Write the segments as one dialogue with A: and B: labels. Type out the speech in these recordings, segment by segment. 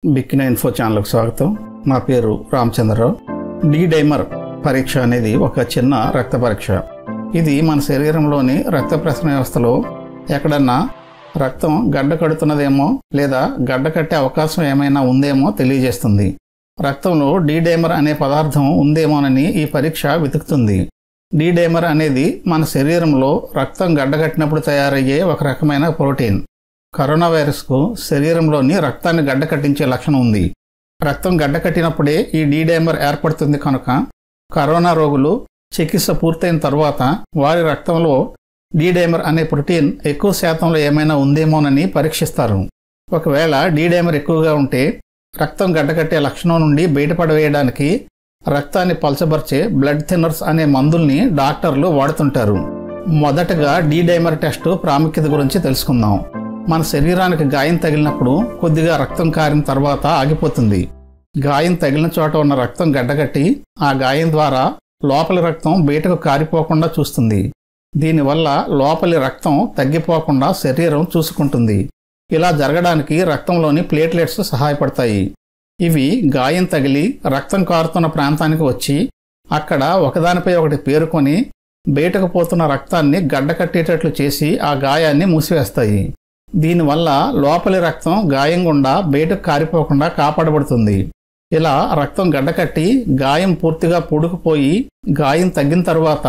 A: బిక్కిన info ఛానల్కు స్వాగతం నా పేరు రామచంద్రరావు డి డైమర్ పరీక్ష అనేది ఒక చిన్న రక్త పరీక్ష ఇది మన శరీరంలోని రక్త ప్రసరణ వ్యవస్థలో ఎక్కడన్నా రక్తం గడ్డ కడుతున్నదేమో లేదా గడ్డ కట్టే అవకాశం ఏమైనా ఉందేమో తెలియజేస్తుంది రక్తంలో డి డైమర్ అనే పదార్థం ఉందేమోనని ఈ పరీక్ష వెతుకుతుంది డి డైమర్ అనేది మన శరీరంలో రక్తం గడ్డకట్టినప్పుడు తయారయ్యే ఒక రకమైన ప్రోటీన్ కరోనా వైరస్కు శరీరంలోని రక్తాన్ని గడ్డకట్టించే లక్షణం ఉంది రక్తం గడ్డకట్టినప్పుడే ఈ డీడైమర్ ఏర్పడుతుంది కనుక కరోనా రోగులు చికిత్స పూర్తయిన తర్వాత వారి రక్తంలో డీడైమర్ అనే ప్రోటీన్ ఎక్కువ శాతంలో ఏమైనా ఉందేమోనని పరీక్షిస్తారు ఒకవేళ డీడైమర్ ఎక్కువగా ఉంటే రక్తం గడ్డకట్టే లక్షణం నుండి బయటపడవేయడానికి రక్తాన్ని పలచబర్చే బ్లడ్ థిన్నర్స్ అనే మందుల్ని డాక్టర్లు వాడుతుంటారు మొదటగా డీడైమర్ టెస్ట్ ప్రాముఖ్యత గురించి తెలుసుకుందాం మన శరీరానికి గాయం తగిలినప్పుడు కొద్దిగా రక్తం కారిన తర్వాత ఆగిపోతుంది గాయం తగిలిన చోట ఉన్న రక్తం గడ్డగట్టి ఆ గాయం ద్వారా లోపలి రక్తం బయటకు కారిపోకుండా చూస్తుంది దీనివల్ల లోపలి రక్తం తగ్గిపోకుండా శరీరం చూసుకుంటుంది ఇలా జరగడానికి రక్తంలోని ప్లేట్లెట్స్ సహాయపడతాయి ఇవి గాయం తగిలి రక్తం కారుతున్న ప్రాంతానికి వచ్చి అక్కడ ఒకదానిపై ఒకటి పేరుకొని బయటకు పోతున్న రక్తాన్ని గడ్డకట్టేటట్లు చేసి ఆ గాయాన్ని మూసివేస్తాయి దీనివల్ల లోపలి రక్తం గాయం గుండా బయటకు కారిపోకుండా కాపాడబడుతుంది ఇలా రక్తం గడ్డకట్టి గాయం పూర్తిగా పూడుకుపోయి గాయం తగ్గిన తరువాత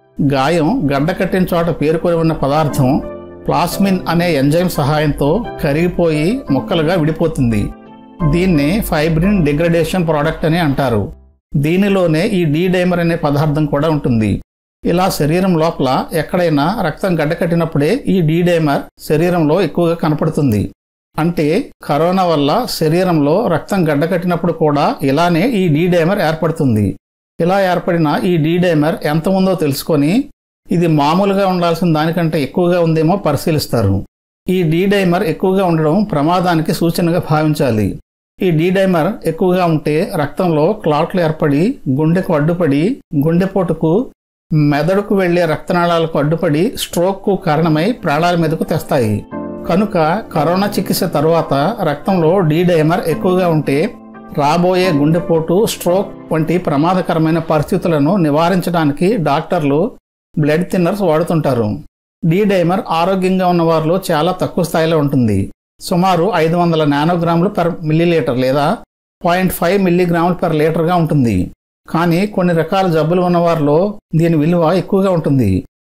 A: గాయం గడ్డకట్టిన చోట పేరుకొని ఉన్న పదార్థం ప్లాస్మిన్ అనే ఎంజైమ్ సహాయంతో కరిగిపోయి ముక్కలుగా విడిపోతుంది దీన్నే ఫైబ్రిన్ డిగ్రడేషన్ ప్రోడక్ట్ అని అంటారు దీనిలోనే ఈ డీడైమర్ అనే పదార్థం కూడా ఉంటుంది ఇలా శరీరం లోపల ఎక్కడైనా రక్తం గడ్డకట్టినప్పుడే ఈ డీడైమర్ శరీరంలో ఎక్కువగా కనపడుతుంది అంటే కరోనా వల్ల శరీరంలో రక్తం గడ్డకట్టినప్పుడు కూడా ఇలానే ఈ డీడైమర్ ఏర్పడుతుంది ఇలా ఏర్పడిన ఈ డీడైమర్ ఎంత ఉందో తెలుసుకొని ఇది మామూలుగా ఉండాల్సిన దానికంటే ఎక్కువగా ఉందేమో పరిశీలిస్తారు ఈ డీడైమర్ ఎక్కువగా ఉండడం ప్రమాదానికి సూచనగా భావించాలి ఈ డీడైమర్ ఎక్కువగా ఉంటే రక్తంలో క్లాట్లు ఏర్పడి గుండెకు అడ్డుపడి గుండెపోటుకు మెదడుకు వెళ్లే రక్తనాళాలకు అడ్డుపడి స్ట్రోక్కు కారణమై ప్రాణాల మీదకు తెస్తాయి కనుక కరోనా చికిత్స తరువాత రక్తంలో డీడైమర్ ఎక్కువగా ఉంటే రాబోయే గుండెపోటు స్ట్రోక్ వంటి ప్రమాదకరమైన పరిస్థితులను నివారించడానికి డాక్టర్లు బ్లడ్ థిన్నర్స్ వాడుతుంటారు డీడైమర్ ఆరోగ్యంగా ఉన్న వారిలో చాలా తక్కువ స్థాయిలో ఉంటుంది సుమారు ఐదు వందల నానోగ్రాములు పర్ మిల్లీలీటర్ లేదా పాయింట్ ఫైవ్ మిల్లీగ్రాములు పర్ లీటర్గా ఉంటుంది కానీ కొన్ని రకాల జబ్బులు ఉన్న వారిలో దీని విలువ ఎక్కువగా ఉంటుంది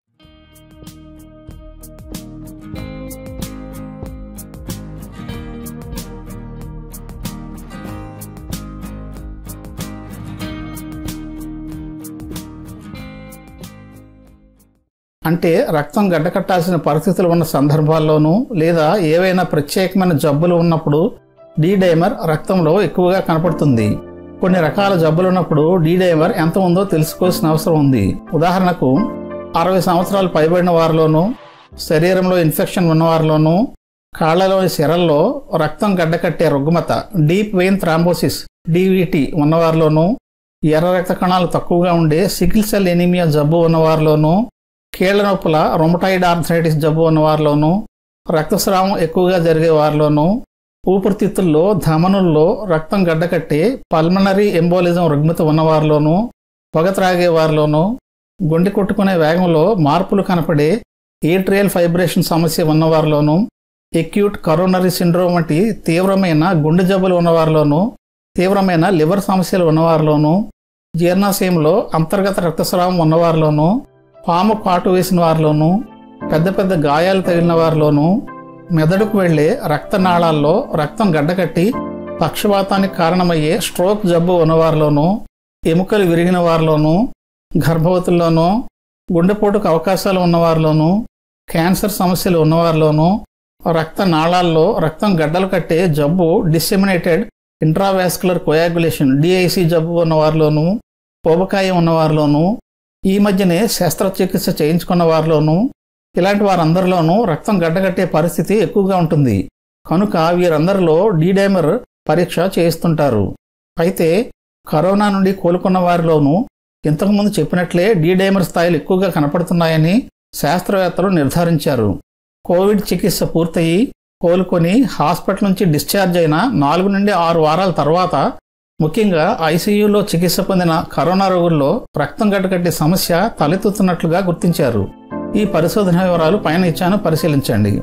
A: అంటే రక్తం గడ్డకట్టాల్సిన పరిస్థితులు ఉన్న సందర్భాల్లోనూ లేదా ఏవైనా ప్రత్యేకమైన జబ్బులు ఉన్నప్పుడు డీడైమర్ రక్తంలో ఎక్కువగా కనపడుతుంది కొన్ని రకాల జబ్బులు ఉన్నప్పుడు డీడైమర్ ఎంత ఉందో తెలుసుకోవాల్సిన అవసరం ఉంది ఉదాహరణకు అరవై సంవత్సరాలు పైబడిన వారిలోనూ శరీరంలో ఇన్ఫెక్షన్ ఉన్నవారిలోనూ కాళ్లలోని సిరల్లో రక్తం గడ్డకట్టే రుగ్మత డీప్ వెయిన్ థ్రాంబోసిస్ డీవీటీ ఉన్నవారిలోనూ ఎర్ర రక్త కణాలు తక్కువగా ఉండే సికిల్ సెల్ ఎనీమియా జబ్బు ఉన్నవారిలోనూ కీళ్ల నొప్పుల రొమటాయిడ్ ఆర్థరైటిస్ జబ్బు ఉన్నవారిలోనూ రక్తస్రావం ఎక్కువగా జరిగే వారిలోనూ ఊపిరితిత్తుల్లో ధమనుల్లో రక్తం గడ్డకట్టి పల్మనరీ ఎంబోలిజం రుగ్మత ఉన్నవారిలోనూ పొగ త్రాగే వారిలోనూ గుండె కొట్టుకునే వేగంలో మార్పులు కనపడే ఏట్రియల్ ఫైబ్రేషన్ సమస్య ఉన్నవారిలోనూ ఎక్యూట్ కరోనరీ సిండ్రోమ్ వంటి తీవ్రమైన గుండె జబ్బులు ఉన్నవారిలోనూ తీవ్రమైన లివర్ సమస్యలు ఉన్నవారిలోనూ జీర్ణాశయంలో అంతర్గత రక్తస్రావం ఉన్నవారిలోనూ పాము కాటు వేసిన వారిలోనూ పెద్ద పెద్ద గాయాలు తగిలిన వారిలోనూ మెదడుకు వెళ్లే రక్తనాళాల్లో రక్తం గడ్డకట్టి పక్షవాతానికి కారణమయ్యే స్ట్రోక్ జబ్బు ఉన్నవారిలోనూ ఎముకలు విరిగిన వారిలోనూ గర్భవతుల్లోనూ గుండెపోటుకు అవకాశాలు ఉన్నవారిలోనూ క్యాన్సర్ సమస్యలు ఉన్నవారిలోనూ రక్త నాళాల్లో రక్తం గడ్డలు కట్టే జబ్బు డిసెమినేటెడ్ ఇంట్రావాస్కులర్ కోయాగులేషన్ డిఐసి జబ్బు ఉన్నవారిలోనూ పోబకాయం ఉన్నవారిలోనూ ఈ మధ్యనే శస్త్రచికిత్స చేయించుకున్న వారిలోనూ ఇలాంటి వారందరిలోనూ రక్తం గడ్డగట్టే పరిస్థితి ఎక్కువగా ఉంటుంది కనుక వీరందరిలో డీడైమర్ పరీక్ష చేయిస్తుంటారు అయితే కరోనా నుండి కోలుకున్న వారిలోనూ ఇంతకుముందు చెప్పినట్లే డీడైమర్ స్థాయిలు ఎక్కువగా కనపడుతున్నాయని శాస్త్రవేత్తలు నిర్ధారించారు కోవిడ్ చికిత్స పూర్తయి కోలుకొని హాస్పిటల్ నుంచి డిశ్చార్జ్ అయిన నాలుగు నుండి ఆరు వారాల తర్వాత ముఖ్యంగా ఐసీయూలో చికిత్స పొందిన కరోనా రోగుల్లో రక్తం గడ్డకట్టే సమస్య తలెత్తుతున్నట్లుగా గుర్తించారు ఈ పరిశోధన వివరాలు పైన ఇచ్చాను పరిశీలించండి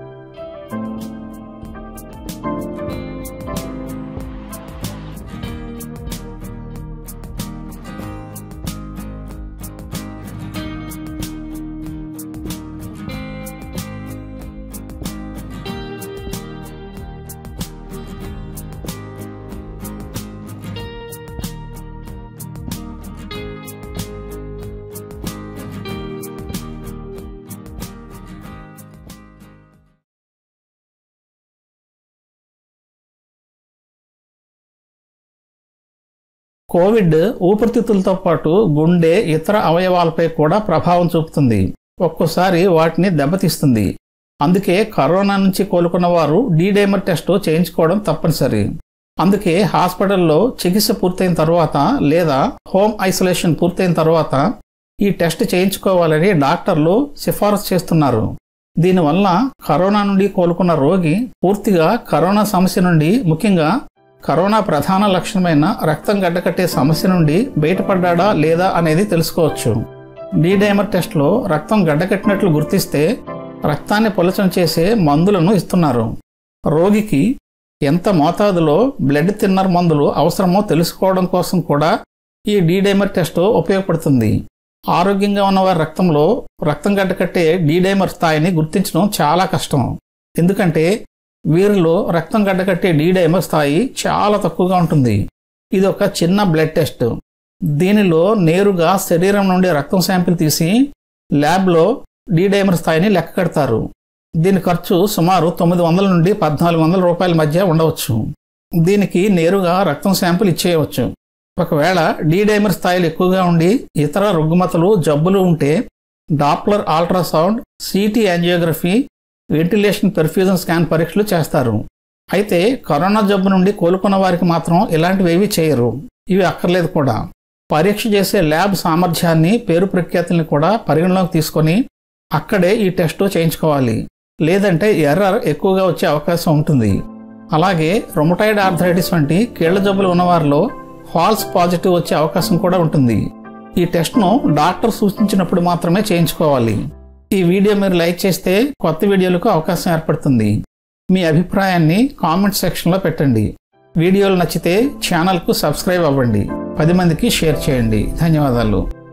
A: కోవిడ్ ఊపిరితిత్తులతో పాటు గుండె ఇతర అవయవాలపై కూడా ప్రభావం చూపుతుంది ఒక్కోసారి వాటిని దెబ్బతీస్తుంది అందుకే కరోనా నుంచి కోలుకున్న వారు డీడైమర్ టెస్ట్ చేయించుకోవడం తప్పనిసరి అందుకే హాస్పిటల్లో చికిత్స పూర్తయిన తర్వాత లేదా హోమ్ ఐసోలేషన్ పూర్తయిన తర్వాత ఈ టెస్ట్ చేయించుకోవాలని డాక్టర్లు సిఫారసు చేస్తున్నారు దీనివల్ల కరోనా నుండి కోలుకున్న రోగి పూర్తిగా కరోనా సమస్య నుండి ముఖ్యంగా కరోనా ప్రధాన లక్షణమైన రక్తం గడ్డకట్టే సమస్య నుండి బయటపడ్డా లేదా అనేది తెలుసుకోవచ్చు డీడైమర్ టెస్ట్లో రక్తం గడ్డకట్టినట్లు గుర్తిస్తే రక్తాన్ని పొలచం చేసే మందులను ఇస్తున్నారు రోగికి ఎంత మోతాదులో బ్లడ్ థిన్నర్ మందులు అవసరమో తెలుసుకోవడం కోసం కూడా ఈ డీడైమర్ టెస్ట్ ఉపయోగపడుతుంది ఆరోగ్యంగా ఉన్నవారి రక్తంలో రక్తం గడ్డకట్టే డీడైమర్ స్థాయిని గుర్తించడం చాలా కష్టం ఎందుకంటే వీరిలో రక్తం గడ్డకట్టే డీడైమర్ స్థాయి చాలా తక్కువగా ఉంటుంది ఇది ఒక చిన్న బ్లడ్ టెస్ట్ దీనిలో నేరుగా శరీరం నుండి రక్తం శాంపిల్ తీసి ల్యాబ్లో డీడైమర్ స్థాయిని లెక్క కడతారు దీని ఖర్చు సుమారు తొమ్మిది వందల నుండి పద్నాలుగు వందల రూపాయల మధ్య ఉండవచ్చు దీనికి నేరుగా రక్తం శాంపిల్ ఇచ్చేయవచ్చు ఒకవేళ డీడైమర్ స్థాయిలు ఎక్కువగా ఉండి ఇతర రుగ్మతలు జబ్బులు ఉంటే Doppler ultrasound CT angiography ventilation perfusion scan పరీక్షలు చేస్తారు అయితే కరోనా జబ్బు నుండి కోలుకున్న వారికి మాత్రం ఇలాంటివి ఏవి చేయరు ఇవి అక్కర్లేదు కూడా పరీక్ష చేసే ల్యాబ్ సామర్థ్యాన్ని పేరు ప్రఖ్యాతుల్ని కూడా పరిగణలోకి తీసుకొని అక్కడే ఈ టెస్ట్ చేయించుకోవాలి లేదంటే ఎర్రర్ ఎక్కువగా వచ్చే అవకాశం ఉంటుంది అలాగే రొమటాయిడ్ ఆర్థరైటిస్ వంటి కీళ్ల జబ్బులు ఉన్నవారిలో ఫాల్స్ పాజిటివ్ వచ్చే అవకాశం కూడా ఉంటుంది ఈ టెస్ట్ను డాక్టర్ సూచించినప్పుడు మాత్రమే చేయించుకోవాలి ఈ వీడియో మీరు లైక్ చేస్తే కొత్త వీడియోలకు అవకాశం ఏర్పడుతుంది మీ అభిప్రాయాన్ని కామెంట్ సెక్షన్లో పెట్టండి వీడియోలు నచ్చితే ఛానల్కు సబ్స్క్రైబ్ అవ్వండి పది మందికి షేర్ చేయండి ధన్యవాదాలు